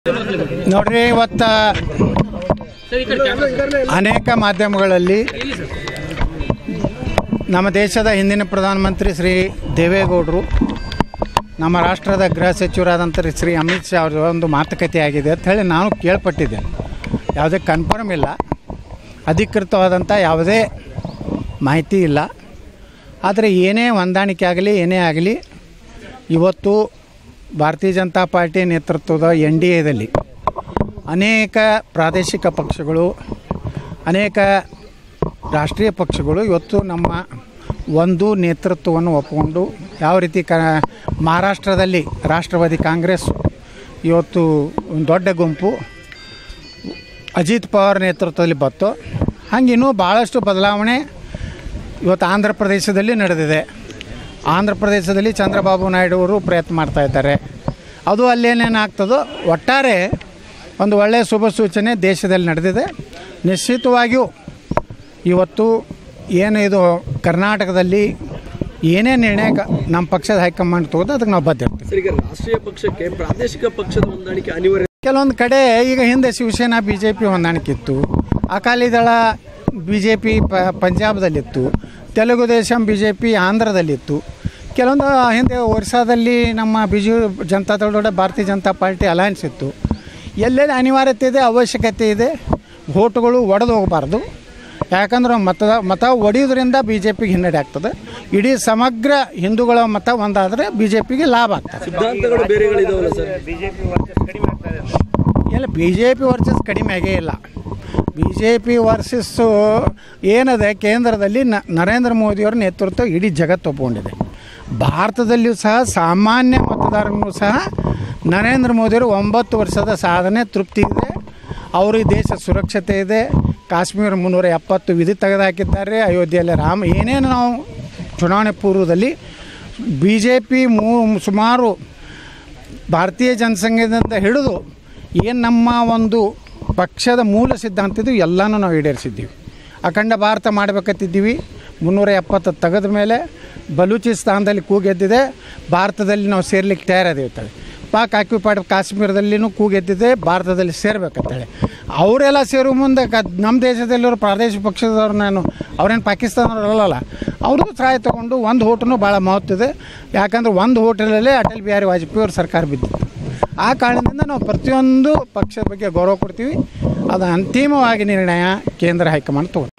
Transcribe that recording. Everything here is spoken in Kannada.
ನೋಡ್ರಿ ಇವತ್ತ ಅನೇಕ ಮಾಧ್ಯಮಗಳಲ್ಲಿ ನಮ್ಮ ದೇಶದ ಹಿಂದಿನ ಪ್ರಧಾನಮಂತ್ರಿ ಶ್ರೀ ದೇವೇಗೌಡರು ನಮ್ಮ ರಾಷ್ಟ್ರದ ಗೃಹ ಸಚಿವರಾದಂಥ ಶ್ರೀ ಅಮಿತ್ ಶಾ ಅವರ ಒಂದು ಮಾತುಕತೆ ಆಗಿದೆ ಅಂತ ಹೇಳಿ ನಾನು ಕೇಳ್ಪಟ್ಟಿದ್ದೇನೆ ಯಾವುದೇ ಕನ್ಫರ್ಮ್ ಇಲ್ಲ ಅಧಿಕೃತವಾದಂಥ ಯಾವುದೇ ಮಾಹಿತಿ ಇಲ್ಲ ಆದರೆ ಏನೇ ಹೊಂದಾಣಿಕೆ ಆಗಲಿ ಏನೇ ಆಗಲಿ ಇವತ್ತು ಭಾರತೀಯ ಜನತಾ ಪಾರ್ಟಿ ನೇತೃತ್ವದ ಎನ್ ಡಿ ಎದಲ್ಲಿ ಅನೇಕ ಪ್ರಾದೇಶಿಕ ಪಕ್ಷಗಳು ಅನೇಕ ರಾಷ್ಟ್ರೀಯ ಪಕ್ಷಗಳು ಇವತ್ತು ನಮ್ಮ ಒಂದು ನೇತೃತ್ವವನ್ನು ಒಪ್ಪಿಕೊಂಡು ಯಾವ ರೀತಿ ಕ ಮಹಾರಾಷ್ಟ್ರದಲ್ಲಿ ರಾಷ್ಟ್ರವಾದಿ ಕಾಂಗ್ರೆಸ್ ಇವತ್ತು ಒಂದು ದೊಡ್ಡ ಗುಂಪು ಅಜಿತ್ ಪವಾರ್ ನೇತೃತ್ವದಲ್ಲಿ ಬತ್ತು ಹಂಗೆ ಇನ್ನೂ ಭಾಳಷ್ಟು ಬದಲಾವಣೆ ಇವತ್ತು ಆಂಧ್ರ ಪ್ರದೇಶದಲ್ಲಿ ನಡೆದಿದೆ ಆಂಧ್ರ ಪ್ರದೇಶದಲ್ಲಿ ಚಂದ್ರಬಾಬು ನಾಯ್ಡು ಅವರು ಪ್ರಯತ್ನ ಮಾಡ್ತಾ ಇದ್ದಾರೆ ಅದು ಅಲ್ಲೇನೇನಾಗ್ತದೋ ಒಟ್ಟಾರೆ ಒಂದು ಒಳ್ಳೆಯ ಶುಭ ಸೂಚನೆ ದೇಶದಲ್ಲಿ ನಡೆದಿದೆ ನಿಶ್ಚಿತವಾಗಿಯೂ ಇವತ್ತು ಏನು ಇದು ಕರ್ನಾಟಕದಲ್ಲಿ ಏನೇ ನಿರ್ಣಯ ಕ- ನಮ್ಮ ಪಕ್ಷದ ಹೈಕಮಾಂಡ್ ತಗೋದು ಅದಕ್ಕೆ ನಾವು ಬದ್ಧ ಇರ್ತೀವಿ ಸರ್ ಈಗ ರಾಷ್ಟ್ರೀಯ ಪಕ್ಷಕ್ಕೆ ಪ್ರಾದೇಶಿಕ ಪಕ್ಷದ ಹೊಂದಾಣಿಕೆ ಅನಿವಾರ್ಯ ಕೆಲವೊಂದು ಕಡೆ ಈಗ ಹಿಂದೆ ಶಿವಸೇನಾ ಬಿ ಜೆ ಪಿ ಹೊಂದಾಣಿಕೆ ಇತ್ತು ಅಕಾಲಿ ದಳ ಬಿ ಜೆ ಪಿ ಪ ಪಂಜಾಬ್ದಲ್ಲಿತ್ತು Telugu Desam B J P ಆಂಧ್ರದಲ್ಲಿತ್ತು ಕೆಲವೊಂದು ಹಿಂದೆ ಒರಿಸ್ಸಾದಲ್ಲಿ ನಮ್ಮ ಬಿಜು ಜನತಾ ದಳ ಭಾರತೀಯ ಜನತಾ ಪಾರ್ಟಿ ಅಲಯನ್ಸ್ ಇತ್ತು ಎಲ್ಲೆಲ್ಲಿ ಅನಿವಾರ್ಯತೆ ಇದೆ ಅವಶ್ಯಕತೆ ಇದೆ ವೋಟುಗಳು ಒಡೆದು ಹೋಗಬಾರ್ದು ಯಾಕಂದ್ರೆ ಮತದ ಮತ ಒಡೆಯೋದ್ರಿಂದ ಬಿ ಜೆ ಪಿಗೆ ಹಿನ್ನಡೆ ಆಗ್ತದೆ ಇಡೀ ಸಮಗ್ರ ಹಿಂದೂಗಳ ಮತ ಒಂದಾದರೆ ಬಿ ಜೆ ಪಿಗೆ ಲಾಭ ಆಗ್ತದೆ ಸಿದ್ಧಾಂತಗಳು ಬೇರೆಗಳಿದಾವಲ್ಲ ಸರ್ ಇಲ್ಲ ಬಿ ಜೆ ಪಿ ವರ್ಸಸ್ ಕಡಿಮೆ ಆಗೇ ಇಲ್ಲ ಬಿ ಜೆ ಪಿ ವರ್ಸಸ್ಸು ಏನದೆ ಕೇಂದ್ರದಲ್ಲಿ ನ ನರೇಂದ್ರ ಮೋದಿಯವರ ನೇತೃತ್ವ ಇಡೀ ಜಗತ್ತು ಒಪ್ಕೊಂಡಿದೆ ಭಾರತದಲ್ಲಿಯೂ ಸಹ ಸಾಮಾನ್ಯ ಮತದಾರರಿಗೂ ಸಹ ನರೇಂದ್ರ ಮೋದಿಯವರು ಒಂಬತ್ತು ವರ್ಷದ ಸಾಧನೆ ತೃಪ್ತಿ ಇದೆ ಅವರು ಈ ದೇಶ ಸುರಕ್ಷತೆ ಇದೆ ಕಾಶ್ಮೀರ ಮುನ್ನೂರ ಎಪ್ಪತ್ತು ವಿಧಿ ತೆಗೆದುಹಾಕಿದ್ದಾರೆ ಅಯೋಧ್ಯೆಯಲ್ಲಿ ರಾಮ ಏನೇನು ನಾವು ಚುನಾವಣೆ ಪೂರ್ವದಲ್ಲಿ ಬಿ ಜೆ ಪಿ ಮೂ ಸುಮಾರು ಭಾರತೀಯ ಜನಸಂಘದಿಂದ ಹಿಡಿದು ಏನು ನಮ್ಮ ಒಂದು ಪಕ್ಷದ ಮೂಲ ಸಿದ್ಧಾಂತ ಇದು ಎಲ್ಲನೂ ನಾವು ಈಡೇರಿಸಿದ್ದೀವಿ ಅಖಂಡ ಭಾರತ ಮಾಡಬೇಕಂತಿದ್ದೀವಿ ಮುನ್ನೂರ ಎಪ್ಪತ್ತು ತೆಗೆದ ಮೇಲೆ ಬಲೂಚಿಸ್ತಾನದಲ್ಲಿ ಕೂಗೆದ್ದಿದೆ ಭಾರತದಲ್ಲಿ ನಾವು ಸೇರ್ಲಿಕ್ಕೆ ತಯಾರದಿರ್ತೇವೆ ಪಾಕ್ ಆಕ್ಯುಪೈಡ್ ಕಾಶ್ಮೀರದಲ್ಲಿನೂ ಕೂಗೆದ್ದಿದೆ ಭಾರತದಲ್ಲಿ ಸೇರ್ಬೇಕಂತೇಳಿ ಅವರೆಲ್ಲ ಸೇರುವ ಮುಂದೆ ಕ ನಮ್ಮ ದೇಶದಲ್ಲಿರೋ ಪ್ರಾದೇಶಿಕ ಪಕ್ಷದವ್ರು ನಾನು ಅವ್ರೇನು ಪಾಕಿಸ್ತಾನದವರಲ್ಲ ಅವರು ಸಹಾಯ ತೊಗೊಂಡು ಒಂದು ಹೋಟನು ಭಾಳ ಮಹತ್ವ ಇದೆ ಯಾಕಂದ್ರೆ ಒಂದು ಹೋಟೆಲಲ್ಲೇ ಅಟಲ್ ಬಿಹಾರಿ ವಾಜಪೇಯಿ ಅವ್ರ ಸರ್ಕಾರ ಬಿದ್ದಿತ್ತು ಆ ಕಾರಣದಿಂದ ನಾವು ಪ್ರತಿಯೊಂದು ಪಕ್ಷದ ಬಗ್ಗೆ ಗೌರವ ಕೊಡ್ತೀವಿ ಅದು ಅಂತಿಮವಾಗಿ ನಿರ್ಣಯ ಕೇಂದ್ರ ಹೈಕಮಾಂಡ್ ತಗೊಂಡು